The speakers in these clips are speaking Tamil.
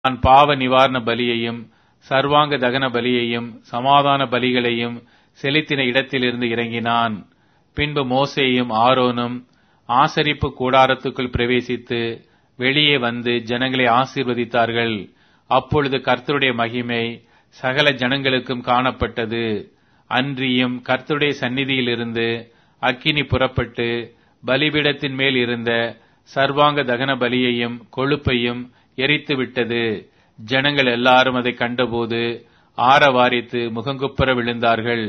நான் பாவ நிவாரண பலியையும் சர்வாங்க தகன பலியையும் சமாதான பலிகளையும் செலுத்தின இடத்திலிருந்து இறங்கினான் பின்பு மோசேயும் ஆரோனும் ஆசரிப்பு கூடாரத்துக்குள் பிரவேசித்து வெளியே வந்து ஜனங்களை ஆசீர்வதித்தார்கள் அப்பொழுது கர்த்தருடைய மகிமை சகல ஜனங்களுக்கும் காணப்பட்டது அன்றியும் கர்த்தருடைய சந்நிதியிலிருந்து அக்கினி புறப்பட்டு பலிபீடத்தின் மேல் இருந்த சர்வாங்க தகன பலியையும் கொழுப்பையும் எரித்து விட்டது ஜனங்கள் எல்லாரும் அதை கண்டபோது ஆரவாரித்து முகங்குப்புற விழுந்தார்கள்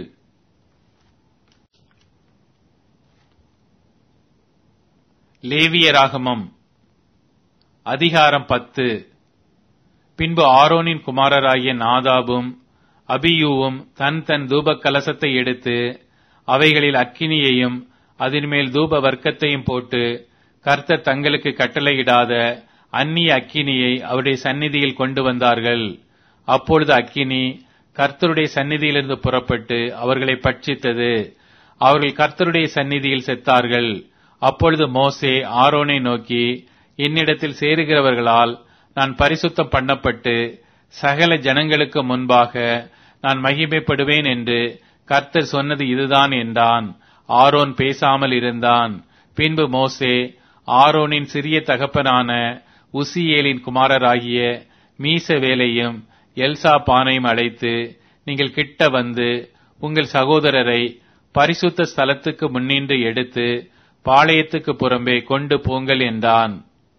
லேவியராகமம் அதிகாரம் பத்து பின்பு ஆரோனின் குமாரராகிய நாதாபும் அபியூவும் தன் தன் தூப கலசத்தை எடுத்து அவைகளில் அக்கினியையும் அதன் மேல் தூப வர்க்கத்தையும் போட்டு கர்த்தர் தங்களுக்கு கட்டளையிடாத அந்நிய அக்கினியை அவருடைய சந்நிதியில் கொண்டு வந்தார்கள் அப்பொழுது அக்கினி கர்த்தருடைய சந்நிதியிலிருந்து புறப்பட்டு அவர்களை பட்சித்தது அவர்கள் கர்த்தருடைய சந்நிதியில் செத்தார்கள் அப்பொழுது மோசே ஆரோனை நோக்கி என்னிடத்தில் சேருகிறவர்களால் நான் பரிசுத்தம் பண்ணப்பட்டு சகல ஜனங்களுக்கு முன்பாக நான் மகிமைப்படுவேன் என்று கர்த்தர் சொன்னது இதுதான் என்றான் ஆரோன் பேசாமல் இருந்தான் பின்பு மோசே ஆரோனின் சிறிய தகப்பனான உசியேலின் குமாரராகிய மீசவேலையும் எல்சா பானையும் அழைத்து நீங்கள் கிட்ட வந்து உங்கள் சகோதரரை பரிசுத்த ஸ்தலத்துக்கு முன்னின்று எடுத்து பாளையத்துக்கு புறம்பே கொண்டு போங்கள் என்றான்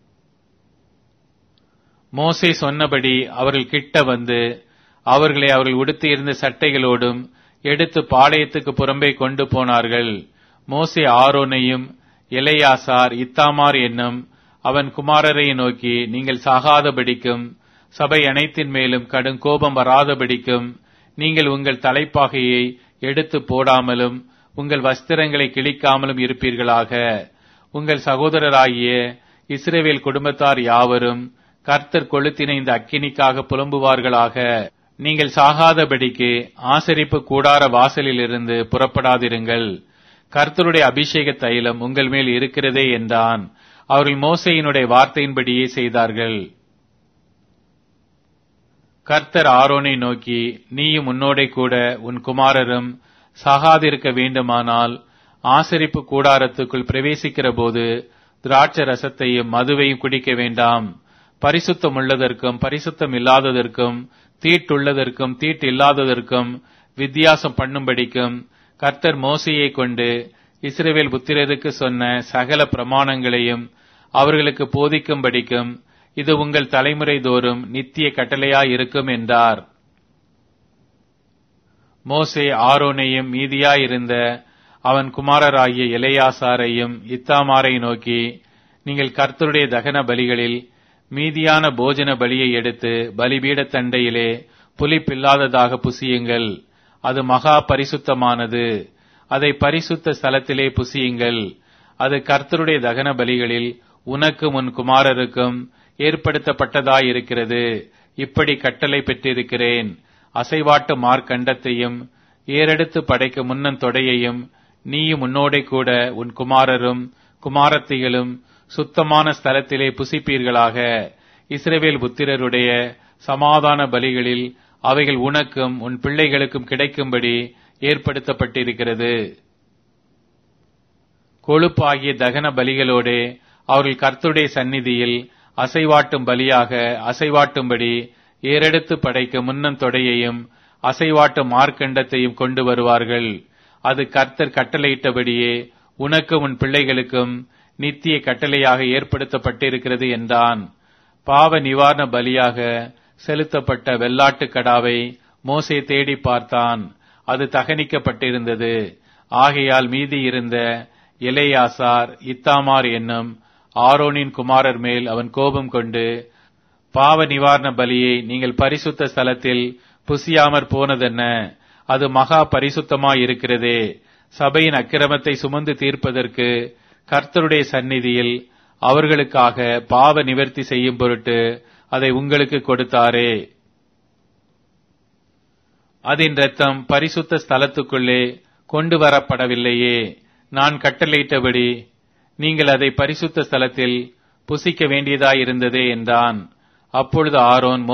மோசே சொன்னபடி அவர்கள் கிட்ட வந்து அவர்களை அவர்கள் உடுத்தியிருந்த சட்டைகளோடும் எடுத்து பாளையத்துக்கு புறம்பே கொண்டு போனார்கள் மோசே ஆரோனையும் எலையாசார் இத்தாமார் என்னும் அவன் குமாரரை நோக்கி நீங்கள் சாகாதபடிக்கும் சபை அனைத்தின் மேலும் கடும் கோபம் வராதபடிக்கும் நீங்கள் உங்கள் தலைப்பாகையை எடுத்து போடாமலும் உங்கள் வஸ்திரங்களை கிழிக்காமலும் இருப்பீர்களாக உங்கள் சகோதரராகிய இஸ்ரேவேல் குடும்பத்தார் யாவரும் கர்த்தர் கொளுத்தின இந்த அக்கினிக்காக புலம்புவார்களாக நீங்கள் சாகாதபடிக்கு ஆசரிப்பு கூடார வாசலிலிருந்து புறப்படாதிருங்கள் கர்த்தருடைய அபிஷேக தைலம் உங்கள் மேல் இருக்கிறதே என்றான் அவர்கள் மோசையினுடைய வார்த்தையின்படியே செய்தார்கள் கர்த்தர் ஆரோனை நோக்கி நீயும் உன்னோடே கூட உன் குமாரரும் சாகாதிருக்க வேண்டுமானால் ஆசரிப்பு கூடாரத்துக்குள் பிரவேசிக்கிற போது திராட்ச ரசத்தையும் மதுவையும் குடிக்க வேண்டாம் பரிசுத்தம் உள்ளதற்கும் பரிசுத்தம் இல்லாததற்கும் தீட்டுள்ளதற்கும் தீட்டு இல்லாததற்கும் வித்தியாசம் பண்ணும்படிக்கும் கர்த்தர் மோசையை கொண்டு இஸ்ரேவேல் புத்திரருக்கு சொன்ன சகல பிரமாணங்களையும் அவர்களுக்கு போதிக்கும்படிக்கும் இது உங்கள் தலைமுறை தோறும் நித்திய கட்டளையாயிருக்கும் என்றார் மோசே ஆரோனையும் மீதியாயிருந்த அவன் குமாரராகிய இளையாசாரையும் இத்தாமாரை நோக்கி நீங்கள் கர்த்தருடைய தகன பலிகளில் மீதியான போஜன பலியை எடுத்து பலிபீட தண்டையிலே புலிப்பில்லாததாக புசியுங்கள் அது மகா பரிசுத்தமானது அதை பரிசுத்த ஸ்தலத்திலே புசியுங்கள் அது கர்த்தருடைய தகன பலிகளில் உனக்கும் உன் குமாரருக்கும் ஏற்படுத்தப்பட்டதாயிருக்கிறது இப்படி கட்டளை பெற்றிருக்கிறேன் அசைவாட்டு மார்க்கண்டத்தையும் ஏறெடுத்து படைக்க முன்னன் தொடையையும் நீயும் உன்னோடே கூட உன் குமாரரும் குமாரத்திகளும் சுத்தமான ஸ்தலத்திலே புசிப்பீர்களாக இஸ்ரவேல் புத்திரருடைய சமாதான பலிகளில் அவைகள் உனக்கும் உன் பிள்ளைகளுக்கும் கிடைக்கும்படி ஏற்படுத்தப்பட்டிருக்கிறது கொழுப்பாகிய தகன பலிகளோடே அவர்கள் கர்த்துடைய சந்நிதியில் அசைவாட்டும் பலியாக அசைவாட்டும்படி ஏறெடுத்து படைக்க முன்னன் தொடையையும் அசைவாட்டும் மார்க்கண்டத்தையும் கொண்டு வருவார்கள் அது கர்த்தர் கட்டளையிட்டபடியே உனக்கு உன் பிள்ளைகளுக்கும் நித்திய கட்டளையாக ஏற்படுத்தப்பட்டிருக்கிறது என்றான் பாவ நிவாரண பலியாக செலுத்தப்பட்ட வெள்ளாட்டு கடாவை மோசே தேடி பார்த்தான் அது தகனிக்கப்பட்டிருந்தது ஆகையால் மீதி இருந்த இலையாசார் இத்தாமார் என்னும் ஆரோனின் குமாரர் மேல் அவன் கோபம் கொண்டு பாவ நிவாரண பலியை நீங்கள் பரிசுத்த ஸ்தலத்தில் புசியாமற் போனதென்ன அது மகா பரிசுத்தமாயிருக்கிறதே சபையின் அக்கிரமத்தை சுமந்து தீர்ப்பதற்கு கர்த்தருடைய சந்நிதியில் அவர்களுக்காக பாவ நிவர்த்தி செய்யும் பொருட்டு அதை உங்களுக்கு கொடுத்தாரே அதன் ரத்தம் பரிசுத்த ஸ்தலத்துக்குள்ளே கொண்டு வரப்படவில்லையே நான் கட்டளையிட்டபடி நீங்கள் அதை பரிசுத்த ஸ்தலத்தில் புசிக்க வேண்டியதாயிருந்ததே என்றான் அப்பொழுது ஆரோன்